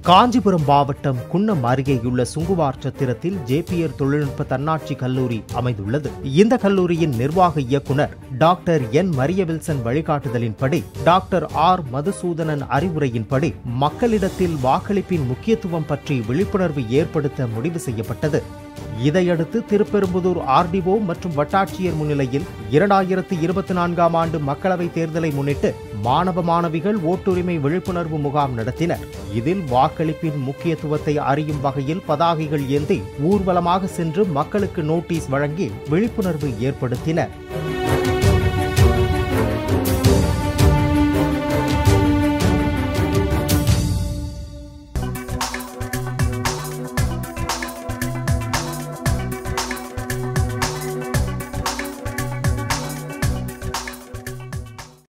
காஞ்சிபுரம் மாவட்டம் குன்னம் அருகேயுள்ள சுங்குவார் சத்திரத்தில் ஜேபிஆர் தொழில்நுட்ப தன்னாட்சி கல்லூரி அமைந்துள்ளது இந்த கல்லூரியின் நிர்வாக இயக்குனர் டாக்டர் என் மரிய வில்சன் வழிகாட்டுதலின்படி டாக்டர் ஆர் மதுசூதனன் அறிவுரையின்படி மக்களிடத்தில் வாக்களிப்பின் முக்கியத்துவம் பற்றி விழிப்புணர்வு ஏற்படுத்த முடிவு செய்யப்பட்டது இதையடுத்து திருப்பெரும்புதூர் ஆர்டிஓ மற்றும் வட்டாட்சியர் முன்னிலையில் இரண்டாயிரத்து இருபத்தி நான்காம் ஆண்டு மக்களவைத் தேர்தலை முன்னிட்டு மாணவ மாணவிகள் ஓட்டுரிமை விழிப்புணர்வு முகாம் நடத்தினர் இதில் வாக்களிப்பின் முக்கியத்துவத்தை அறியும் வகையில் பதாகைகள் ஏந்தி ஊர்வலமாக சென்று மக்களுக்கு நோட்டீஸ் வழங்கி விழிப்புணர்வு ஏற்படுத்தினர்